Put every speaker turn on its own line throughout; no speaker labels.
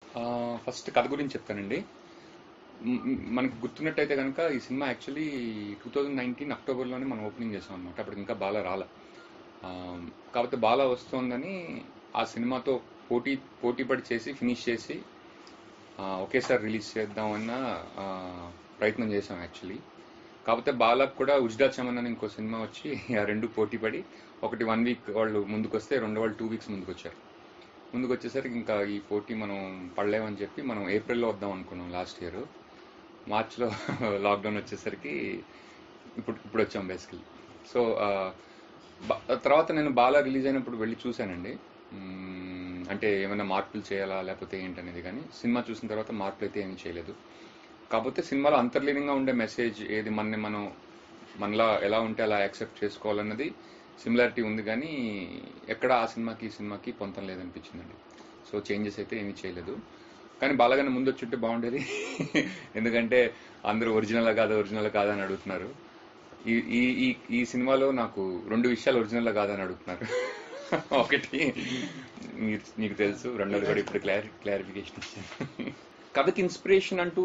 first కథ గురించి చెప్తానండి మ్, మ్, మనకు గుర్తున్నట్టయితే కనుక ఈ cinema actually two thousand nineteen అక్టోబర్లోనే మనం ఓపెనింగ్ చేసాం అనమాట అప్పుడు ఇంకా బాల రాల ఆ, కాకపోతే బాల వస్తోందని ఆ సినిమాతో పోటీ పోటీ పడి చేసి ఫినిష్ చేసి ఆ, ఒకేసారి రిలీజ్ చేద్దామన్న ఆ, ప్రయత్నం చేసాం యాక్చువల్లీ కాకపోతే బాలకు కూడా ఉజ్డా చమన్ అని ఇంకో సినిమా వచ్చి ఆ రెండు పోటీ పడి ఒకటి వన్ వీక్ వాళ్ళు ముందుకు వస్తే రెండు వాళ్ళు టూ వీక్స్ ముందుకు వచ్చారు ముందుకు వచ్చేసరికి ఇంకా ఈ పోటీ మనం పడలేమని చెప్పి మనం ఏప్రిల్లో వద్దాం అనుకున్నాం లాస్ట్ ఇయర్ మార్చ్లో లాక్డౌన్ వచ్చేసరికి ఇప్పుడు ఇప్పుడు వచ్చాం బేసికలీ సో తర్వాత నేను బాలా రిలీజ్ అయినప్పుడు వెళ్ళి చూశానండి మ్మ్, అంటే ఏమైనా మార్పులు చేయాలా లేకపోతే ఏంటనేది కానీ సినిమా చూసిన తర్వాత మార్పులు అయితే ఏమీ చేయలేదు కాకపోతే సినిమాలో అంతర్లీనంగా ఉండే మెసేజ్ ఏది మనని మనం మనలా ఎలా ఉంటే అలా యాక్సెప్ట్ చేసుకోవాలన్నది సిమిలారిటీ ఉంది కానీ ఎక్కడ ఆ సినిమాకి ఈ సినిమాకి పొంతం లేదనిపించిందండి సో చేంజెస్ అయితే ఏమీ చేయలేదు కానీ బాలగానే ముందు వచ్చుంటే బాగుండేది ఎందుకంటే అందరూ ఒరిజినల్ కాదా ఒరిజినల్ కాదా అని అడుగుతున్నారు ఈ ఈ ఈ ఈ సినిమాలో నాకు రెండు విషయాలు ఒరిజినల్ కాదని అడుగుతున్నారు ఒకటి మీరు నీకు తెలుసు రెండోది కూడా ఇప్పుడు క్లారి క్లారిఫికేషన్ ఇచ్చాను కథకి ఇన్స్పిరేషన్ అంటూ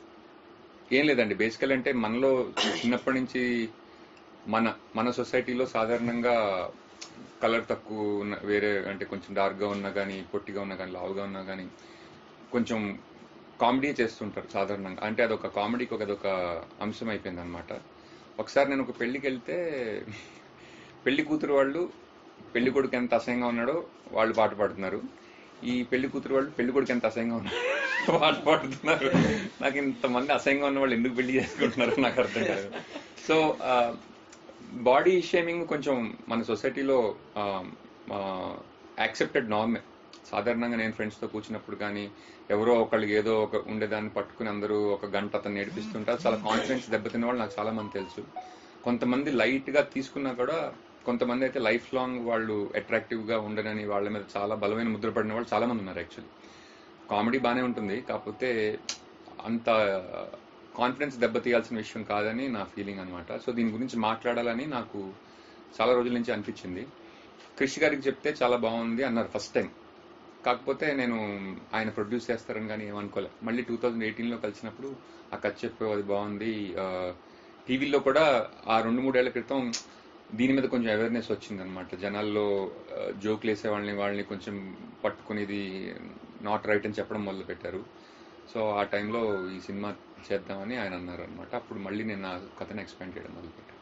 ఏం లేదండి బేసికల్ అంటే మనలో చిన్నప్పటి నుంచి మన మన సొసైటీలో సాధారణంగా కలర్ తక్కువ ఉన్న వేరే అంటే కొంచెం డార్క్గా ఉన్నా కానీ పొట్టిగా ఉన్నా కానీ లావుగా ఉన్నా కానీ కొంచెం కామెడీ చేస్తుంటారు సాధారణంగా అంటే అదొక కామెడీకి ఒక అదొక అంశం అయిపోయింది అనమాట ఒకసారి నేను ఒక పెళ్లికి వెళ్తే పెళ్లి కూతురు వాళ్ళు పెళ్లి కొడుకు ఎంత అసహ్యంగా ఉన్నాడో వాళ్ళు పాట పాడుతున్నారు ఈ పెళ్లి కూతురు వాళ్ళు పెళ్లి కొడుకు ఎంత అసహ్యంగా ఉన్నాడో పాట పాడుతున్నారు నాకు ఇంతమంది అసహ్యంగా ఉన్న వాళ్ళు ఎందుకు పెళ్లి చేసుకుంటున్నారో నాకు అర్థం కాదు సో బాడీ షేమింగ్ కొంచెం మన సొసైటీలో యాక్సెప్టెడ్ నార్మే సాధారణంగా నేను ఫ్రెండ్స్తో కూర్చున్నప్పుడు కానీ ఎవరో ఒకళ్ళకి ఏదో ఒక ఉండేదాన్ని పట్టుకుని అందరూ ఒక గంట అతను నేర్పిస్తుంటారు చాలా కాన్ఫిడెన్స్ దెబ్బతిన్న వాళ్ళు నాకు చాలా మంది తెలుసు కొంతమంది లైట్గా తీసుకున్నా కూడా కొంతమంది అయితే లైఫ్ లాంగ్ వాళ్ళు అట్రాక్టివ్గా ఉండనని వాళ్ళ మీద చాలా బలమైన ముద్ర పడిన వాళ్ళు చాలా మంది ఉన్నారు యాక్చువల్లీ కామెడీ బాగానే ఉంటుంది కాకపోతే అంత కాన్ఫిడెన్స్ దెబ్బతీయాల్సిన విషయం కాదని నా ఫీలింగ్ అనమాట సో దీని గురించి మాట్లాడాలని నాకు చాలా రోజుల నుంచి అనిపించింది క్రిష్ గారికి చెప్తే చాలా బాగుంది అన్నారు ఫస్ట్ టైం కాకపోతే నేను ఆయన ప్రొడ్యూస్ చేస్తారని కానీ ఏమనుకోలే మళ్ళీ టూ థౌజండ్ ఎయిటీన్లో కలిసినప్పుడు ఆ కథ చెప్పే అది బాగుంది టీవీలో కూడా ఆ రెండు మూడేళ్ల క్రితం దీని మీద కొంచెం అవేర్నెస్ వచ్చింది అనమాట జనాల్లో జోకులు వేసే వాళ్ళని వాళ్ళని కొంచెం పట్టుకునేది నాట్ రైట్ అని చెప్పడం మొదలు పెట్టారు సో ఆ టైంలో ఈ సినిమా చేద్దామని ఆయన అన్నారు అనమాట అప్పుడు మళ్ళీ నేను ఆ కథను ఎక్స్పాండ్ చేయడం మొదలుపెట్టాను